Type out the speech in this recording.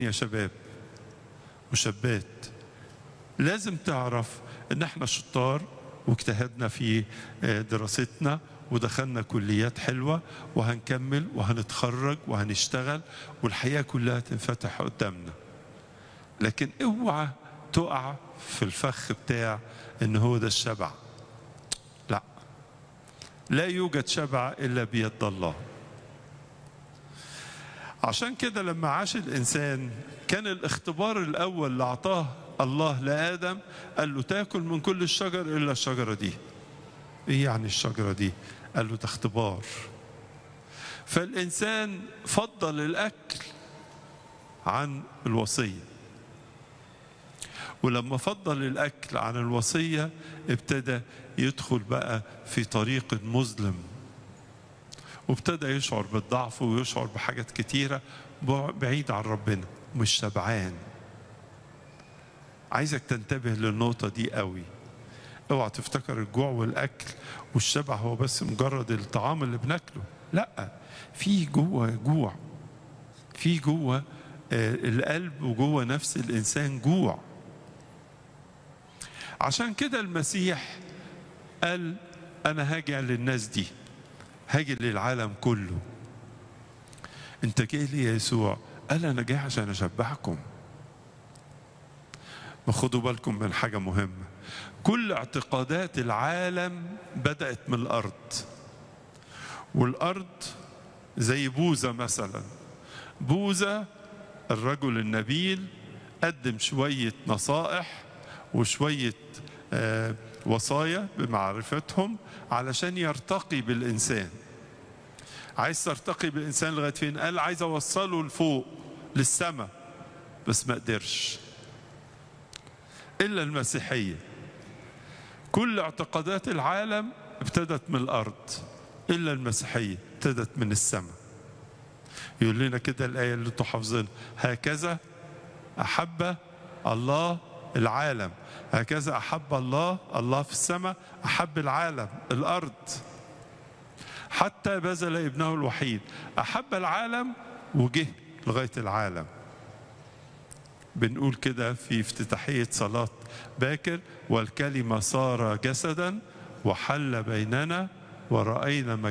يا شباب وشابات لازم تعرف ان احنا شطار واجتهدنا في دراستنا ودخلنا كليات حلوة وهنكمل وهنتخرج وهنشتغل والحياة كلها تنفتح قدامنا لكن اوعى تقع في الفخ بتاع ان هو ده الشبع لا لا يوجد شبع الا بيد الله عشان كده لما عاش الانسان كان الاختبار الاول اللي اعطاه الله لادم قال له تاكل من كل الشجر الا الشجره دي ايه يعني الشجره دي قال له ده اختبار فالانسان فضل الاكل عن الوصيه ولما فضل الاكل عن الوصيه ابتدى يدخل بقى في طريق مظلم وابتدى يشعر بالضعف ويشعر بحاجات كتيره بعيد عن ربنا مش شبعان عايزك تنتبه للنقطه دي قوي اوعى تفتكر الجوع والاكل والشبع هو بس مجرد الطعام اللي بناكله لا في جوه جوع في جوه القلب وجوه نفس الانسان جوع عشان كده المسيح قال انا هاجي للناس دي هاجي للعالم كله انت جاي لي يا يسوع قال انا جاي عشان اشبعكم خدوا بالكم من حاجه مهمه كل اعتقادات العالم بدات من الارض والارض زي بوذا مثلا بوذا الرجل النبيل قدم شويه نصائح وشويه آه وصايا بمعرفتهم علشان يرتقي بالانسان عايز ترتقي بالانسان لغايه فين قال عايز اوصله لفوق للسماء بس ما قدرش الا المسيحيه كل اعتقادات العالم ابتدت من الارض الا المسيحيه ابتدت من السماء يقول لنا كده الايه اللي انتوا حافظينها هكذا احب الله العالم هكذا احب الله الله في السماء احب العالم الارض حتى بذل ابنه الوحيد احب العالم وجه لغايه العالم بنقول كده في افتتاحيه صلاه باكر والكلمه صار جسدا وحل بيننا وراينا